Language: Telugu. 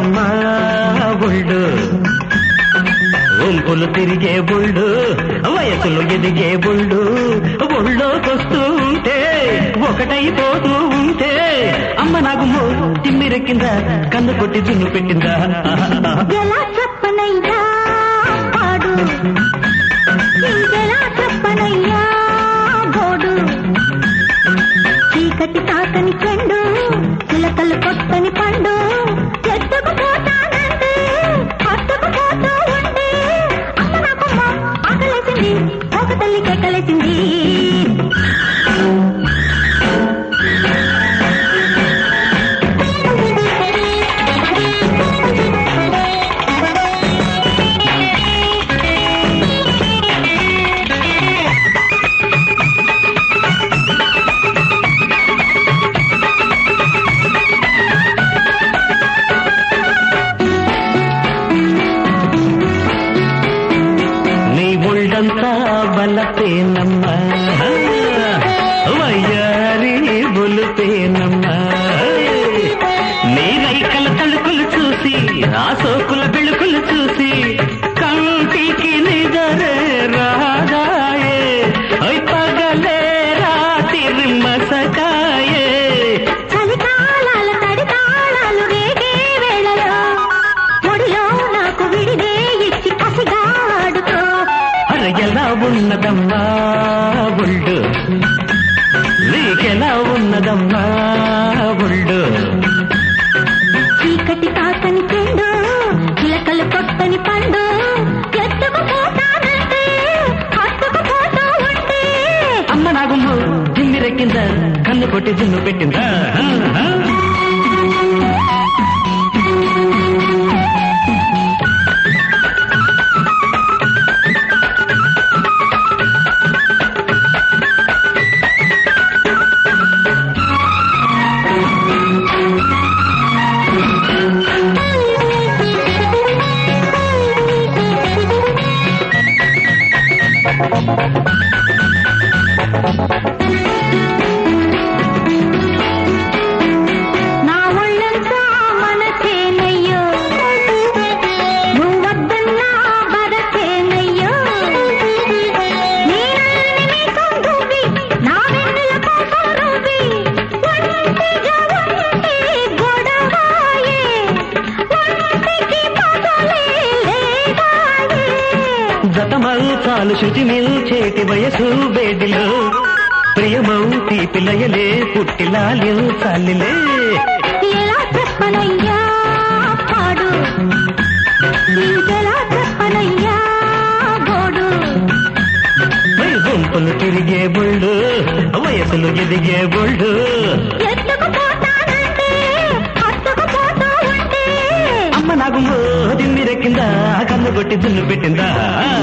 ఉన్నదమ్మా బుళ్ళు ఉంపులు తిరిగే బుళ్ళు వయసులు ఎదిగే బుళ్ళు బుళ్ళోకొస్తూ ఉంటే ఒకటైపోతూ ఉంటే అమ్మ నాకు మో తిమ్మిరెక్కిందా కన్ను కొట్టి దున్ను పెట్టిందా ఎలా చెప్పనయ్యా పాడు ఇంకెలా చెప్పనయ్యా గోడు చీకటి తాకని చెండు చిలకలు కొట్టని పండు ఎత్తుకు పోతానంటే హత్తుకు పోతూ ఉంటే అమ్మ నాకమ్మ ఆకలేసింది ఒక తల్లి కేకలేసింది నీ ఒళ్ళంతా బలపేనమ్మా వయ్యారి బొలుపేనమ్మా నీ రైకల తలుకులు చూసి ఆ సోకుల బెళుకులు చూసి కంటికి నిదరే రాగాయే ఐ పగలే రాత్రి మసకాయే చలికాలాల తడి తాళాలు రేగే వేళలో ముడిలో నాకు విడిదే ఇచ్చి కసిగా ఆడుకో అర ఎలా ఉన్నదమ్మా బుల్డు నీకెలా ఉన్నదమ్మా బుల్డు చీకటి తాకని చెండు చిలకలు కొట్టని పండు ఎత్తుకు పోతానంటే హత్తుకు పోతూ ఉంటే అమ్మ నాకు జిమ్మిరెక్కిందా కన్ను కొట్టి జిన్ను పెట్టిందా నా ఒళ్ళంతా మనసేనయ్యో నువ్వద్దన్నా బరసేనయ్యో నేనల్ని నీతో దువ్వి, నా వెన్నెల కోసం రువ్వి, ఒంటిగా ఉంటే గొడవాయే, ఒంటికి బదులే లేదాయే. జతమౌ చాలు శుచి చేటి వయసు బేడిలో ప్రియమౌ తీపిలయలే పుట్టిలాలి చాలిలే ఎలా చెప్పనయ్యా పాడు ఇంకెలా చెప్పనయ్యా గోడు గుంపులు తిరిగే బుళ్ళు వయసులు ఎదిగే బుళ్ళు ఎత్తుకు పోతానంటే హత్తుకు పోతూ ఉంటే అమ్మ నాకు దిమ్మిరెక్కిందా కన్ను కొట్టి దున్ను పెట్టిందా